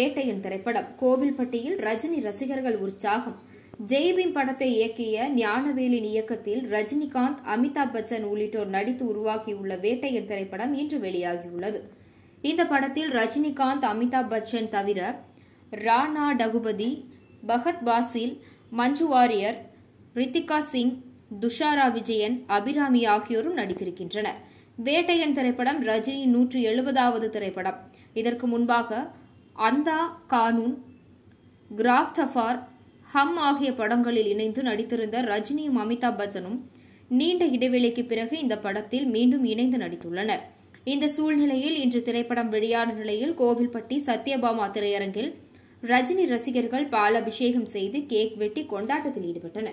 வேட்டையன் திரைப்படம் கோவில்பட்டியில் ரஜினி ரசிகர்கள் உற்சாகம் ஜெய்பீம் படத்தை இயக்கிய ஞானவேலின் இயக்கத்தில் ரஜினிகாந்த் அமிதாப் பச்சன் உள்ளிட்டோர் நடித்து உருவாகியுள்ள வேட்டையன் திரைப்படம் இன்று வெளியாகியுள்ளது இந்த படத்தில் ரஜினிகாந்த் அமிதாப் பச்சன் தவிர ராணா டகுபதி பகத் பாசில் மஞ்சு வாரியர் ரித்திகா சிங் துஷாரா விஜயன் அபிராமி ஆகியோரும் நடித்திருக்கின்றனர் வேட்டையன் திரைப்படம் ரஜினியின் நூற்று எழுபதாவது திரைப்படம் இதற்கு முன்பாக அந்தா கானூன் கிராப் தஃபார் ஹம் ஆகிய படங்களில் இணைந்து நடித்திருந்த ரஜினியும் அமிதாப் பச்சனும் நீண்ட இடைவெளிக்கு பிறகு இந்த படத்தில் மீண்டும் இணைந்து நடித்துள்ளனர் இந்த சூழ்நிலையில் இன்று திரைப்படம் வெளியான நிலையில் கோவில்பட்டி சத்யபாமா திரையரங்கில் ரஜினி ரசிகர்கள் பாலாபிஷேகம் செய்து கேக் வெட்டி கொண்டாட்டத்தில் ஈடுபட்டனர்